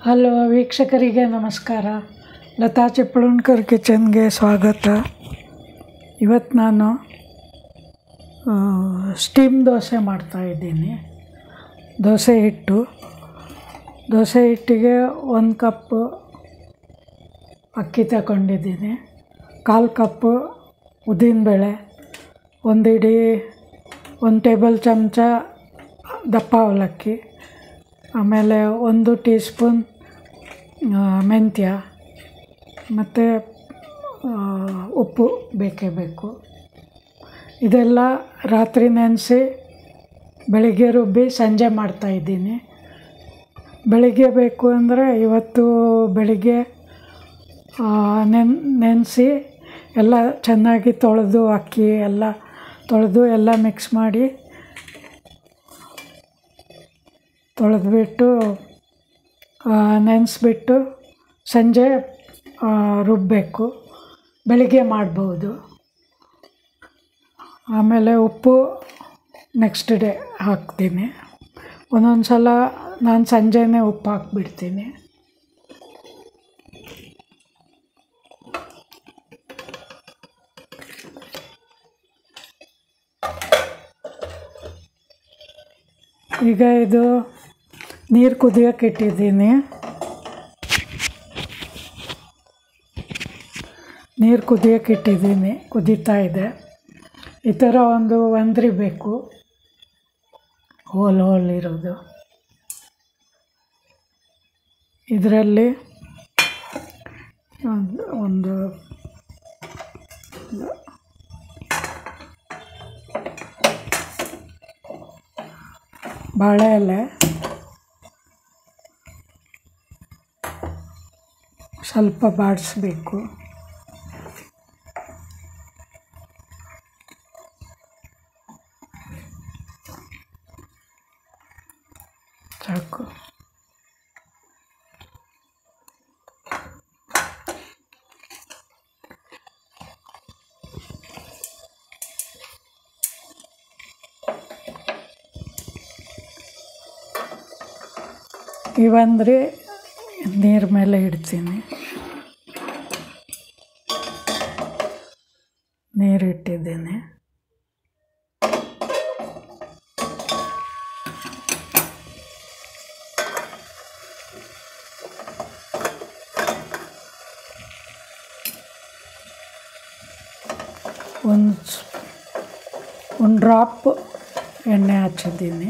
hello ವೀಕ್ಷಕರಿಗೆ ನಮಸ್ಕಾರ ಲತಾ ಚಿಪ್ಪಳುಣ್ಕರ್ ಕಿಚನ್ಗೆ ಸ್ವಾಗತ ಇವತ್ತು ನಾನು ಆ, ಸ್ಟೀಮ್ ದೋಸೆ ಮಾಡ್ತಾಯಿದ್ದೀನಿ ದೋಸೆ ಹಿಟ್ಟು ದೋಸೆ ಹಿಟ್ಟಿಗೆ ಒಂದು ಕಪ್ಪು ಅಕ್ಕಿ ತಗೊಂಡಿದ್ದೀನಿ ಕಾಲು ಕಪ್ಪು ಉದ್ದಿನಬೇಳೆ ಒಂದು ಇಡೀ ಒಂದು ಟೇಬಲ್ ಚಮಚ ದಪ್ಪ ಅವಲಕ್ಕಿ ಆಮೇಲೆ ಒಂದು ಟೀ ಸ್ಪೂನ್ ಮೆಂತ್ಯ ಮತ್ತು ಉಪ್ಪು ಬೇಕೇ ಬೇಕು ಇದೆಲ್ಲ ರಾತ್ರಿ ನೆನೆಸಿ ಬೆಳಿಗ್ಗೆ ರುಬ್ಬಿ ಸಂಜೆ ಮಾಡ್ತಾಯಿದ್ದೀನಿ ಬೆಳಿಗ್ಗೆ ಬೇಕು ಅಂದರೆ ಇವತ್ತು ಬೆಳಿಗ್ಗೆ ನೆನ್ ನೆನೆಸಿ ಎಲ್ಲ ಚೆನ್ನಾಗಿ ತೊಳೆದು ಅಕ್ಕಿ ಎಲ್ಲ ತೊಳೆದು ಎಲ್ಲ ಮಿಕ್ಸ್ ಮಾಡಿ ತೊಳೆದ್ಬಿಟ್ಟು ನೆನೆಸ್ಬಿಟ್ಟು ಸಂಜೆ ಆ, ರುಬ್ಬಬೇಕು ಬೆಳಿಗ್ಗೆ ಮಾಡ್ಬೋದು ಆಮೇಲೆ ಉಪ್ಪು ನೆಕ್ಸ್ಟ್ ಡೇ ಹಾಕ್ತೀನಿ ಒಂದೊಂದು ಸಲ ನಾನು ಸಂಜೆನೇ ಉಪ್ಪು ಹಾಕ್ಬಿಡ್ತೀನಿ ಈಗ ಇದು ನೀರು ಕುದಿಯೋಕೆ ಇಟ್ಟಿದ್ದೀನಿ ನೀರು ಕುದಿಯೋಕೆ ಇಟ್ಟಿದ್ದೀನಿ ಕುದೀತಾ ಇದೆ ಈ ಥರ ಒಂದು ಒಂದ್ರಿ ಬೇಕು ಹೋಲ್ ಹೋಲ್ ಇರೋದು ಇದರಲ್ಲಿ ಒಂದು ಒಂದು ಬಾಳೆ ಎಲೆ ಸ್ವಲ್ಪ ಬಾಡಿಸ್ಬೇಕು ಸಾಕು ಇವಂದ್ರೆ ನೀರು ಮೇಲೆ ಇಡ್ತೀನಿ ನೀರು ಇಟ್ಟಿದ್ದೀನಿ ಒಂದು ಒಂದು ಡ್ರಾಪ್ ಎಣ್ಣೆ ಹಚ್ಚಿದ್ದೀನಿ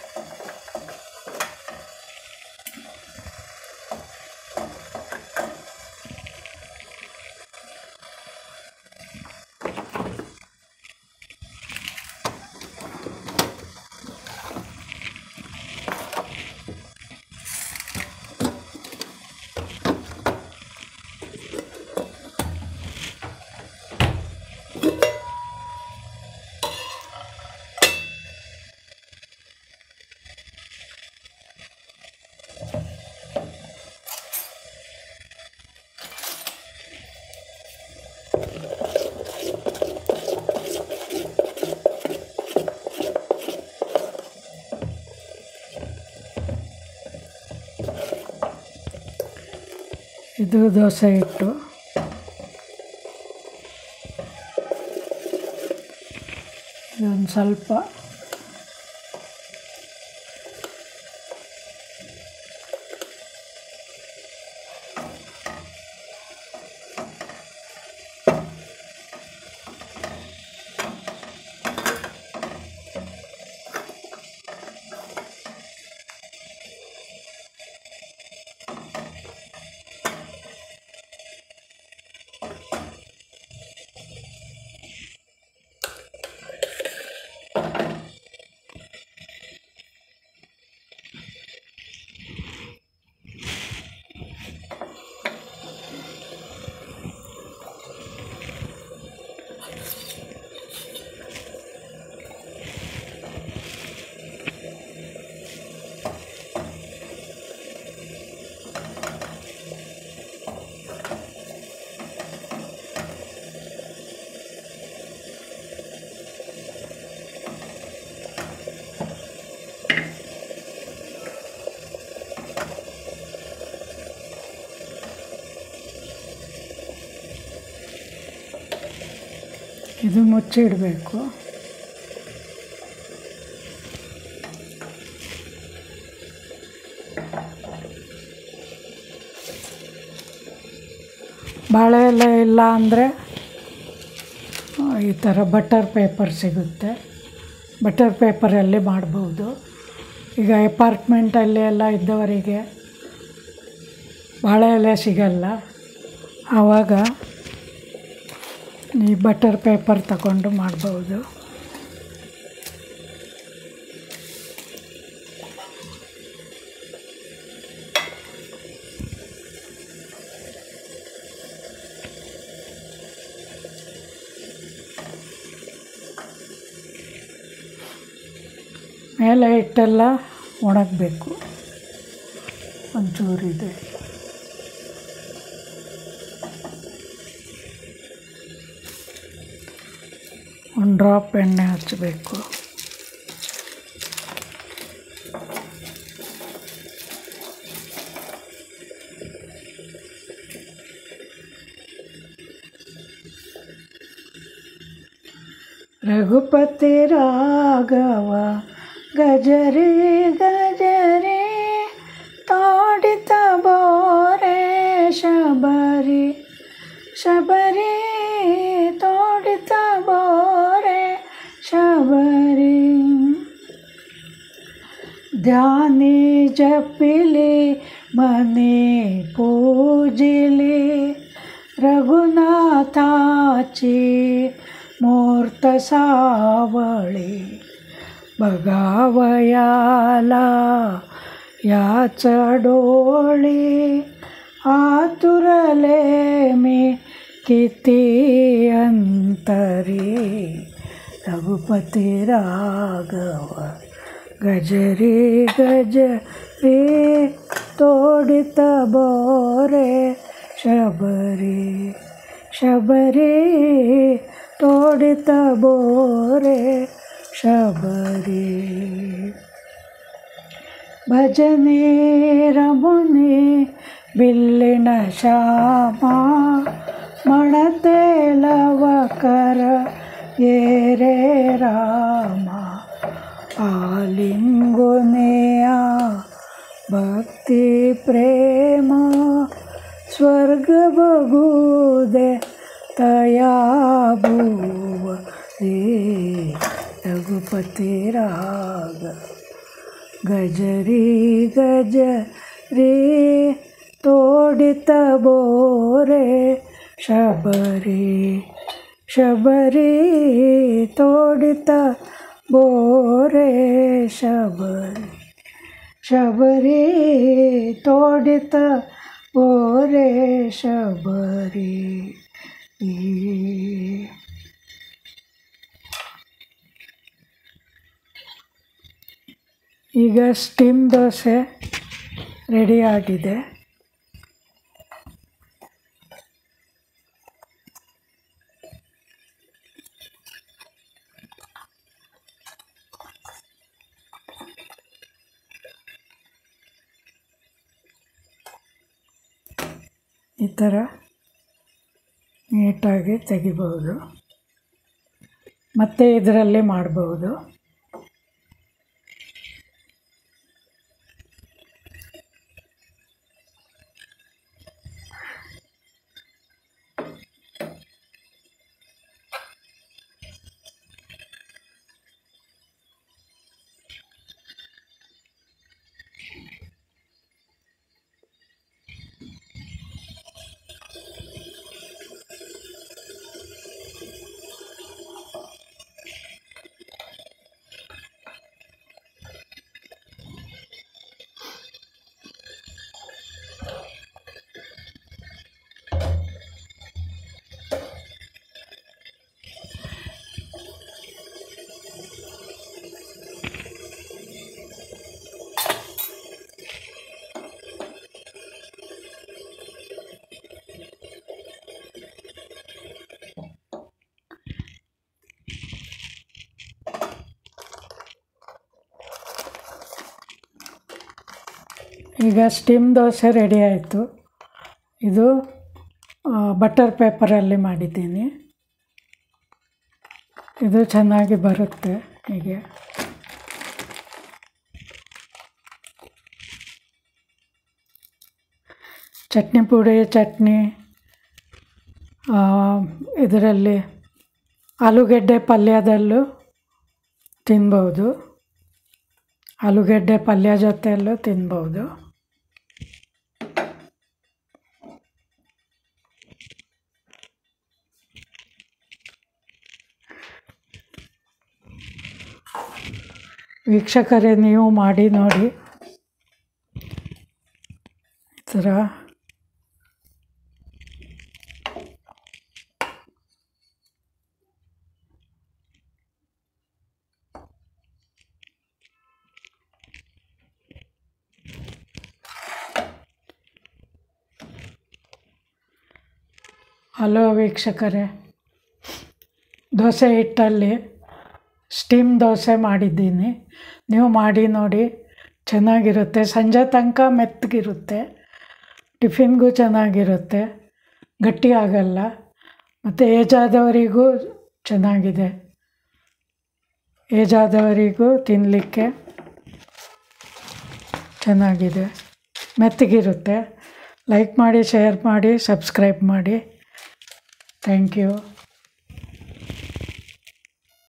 ಇದು ದೋಸೆ ಹಿಟ್ಟು ಇದೊಂದು ಸ್ವಲ್ಪ ಇದು ಮುಚ್ಚಿಡಬೇಕು ಬಾಳೆ ಎಲೆ ಇಲ್ಲ ಅಂದರೆ ಈ ಥರ ಬಟರ್ ಪೇಪರ್ ಸಿಗುತ್ತೆ ಬಟರ್ ಪೇಪರಲ್ಲಿ ಮಾಡ್ಬೋದು ಈಗ ಅಪಾರ್ಟ್ಮೆಂಟಲ್ಲಿ ಎಲ್ಲ ಇದ್ದವರಿಗೆ ಬಾಳೆ ಎಲೆ ಸಿಗಲ್ಲ ಆವಾಗ ಈ ಬಟರ್ ಪೇಪರ್ ತಗೊಂಡು ಮಾಡ್ಬೋದು ಮೇಲೆ ಹಿಟ್ಟೆಲ್ಲ ಒಣಗಬೇಕು ಒಂಚೂರಿದೆ ಒಂದು ಡ್ರಾಪ್ ಎಣ್ಣೆ ಹಚ್ಚಬೇಕು ರಘುಪತಿ ರಾಘವ ಗಜರಿ ಗಜರಿ ತೋಡಿತ ಬೋರೆ ಶಬರಿ ಶಬರಿ ತೋಡಿತ ಬೋರೆ ಶಬರಿ ಧ್ಯಾನಿ ಜಪಿಲಿ ಮನೆ ಪೂಜಿಲಿ रघुनाथाची मूर्त सावळी बघावयाला याच डोळी आतुरले मी किती अंतरी रघुपती राघव गजरी गजरी तोडित बोरे ಶಬರಿ ಶಬರಿ ತೋಡಿತ ಬೋರೆ ಶಬರಿ ಭಜನೆ ರಮುನಿ ಬಿಲ್ಲಿನ ಶ್ಯಾಮ ಮಣತೇಲವಕರ ಏರೆ ರಾಮ ಆಲಿಂಗುನೆಯ ಭಕ್ತಿ ಪ್ರೇಮ स्वर्ग बघू दे तया भुव रे रघुपती राग गजरी गज रे तोडित बोरे शबरी शबरी तोडित बोरे शबरी शबरी तोडित ಓರೆ ಶಬರಿ ಈಗ ಸ್ಟೀಮ್ ದೋಸೆ ರೆಡಿ ಆಗಿದೆ ಈ ಥರ ನೀಟಾಗಿ ತೆಗಿಬೋದು ಮತ್ತು ಇದರಲ್ಲಿ ಮಾಡ್ಬೋದು ಈಗ ಸ್ಟೀಮ್ ದೋಸೆ ರೆಡಿ ಆಯಿತು ಇದು ಬಟರ್ ಪೇಪರಲ್ಲಿ ಮಾಡಿದ್ದೀನಿ ಇದು ಚೆನ್ನಾಗಿ ಬರುತ್ತೆ ಹೀಗೆ ಚಟ್ನಿ ಪುಡಿ ಚಟ್ನಿ ಇದರಲ್ಲಿ ಆಲೂಗೆಡ್ಡೆ ಪಲ್ಯದಲ್ಲೂ ತಿನ್ಬೋದು ಆಲೂಗೆಡ್ಡೆ ಪಲ್ಯ ಜೊತೆಯಲ್ಲೂ ತಿನ್ಬೋದು ವೀಕ್ಷಕರೇ ನೀವು ಮಾಡಿ ನೋಡಿ ಈ ಥರ ಹಲೋ ವೀಕ್ಷಕರೇ ದೋಸೆ ಹಿಟ್ಟಲ್ಲಿ ಸ್ಟೀಮ್ ದೋಸೆ ಮಾಡಿದ್ದೀನಿ ನೀವು ಮಾಡಿ ನೋಡಿ ಚೆನ್ನಾಗಿರುತ್ತೆ ಸಂಜೆ ತನಕ ಮೆತ್ತಗಿರುತ್ತೆ ಟಿಫಿನ್ಗೂ ಚೆನ್ನಾಗಿರುತ್ತೆ ಗಟ್ಟಿ ಆಗಲ್ಲ ಮತ್ತು ಏಜ್ ಆದವರಿಗೂ ಚೆನ್ನಾಗಿದೆ ಏಜ್ ಆದವರಿಗೂ ತಿನ್ನಲಿಕ್ಕೆ ಚೆನ್ನಾಗಿದೆ ಮೆತ್ತಗಿರುತ್ತೆ ಲೈಕ್ ಮಾಡಿ ಶೇರ್ ಮಾಡಿ ಸಬ್ಸ್ಕ್ರೈಬ್ ಮಾಡಿ ಥ್ಯಾಂಕ್ ಯು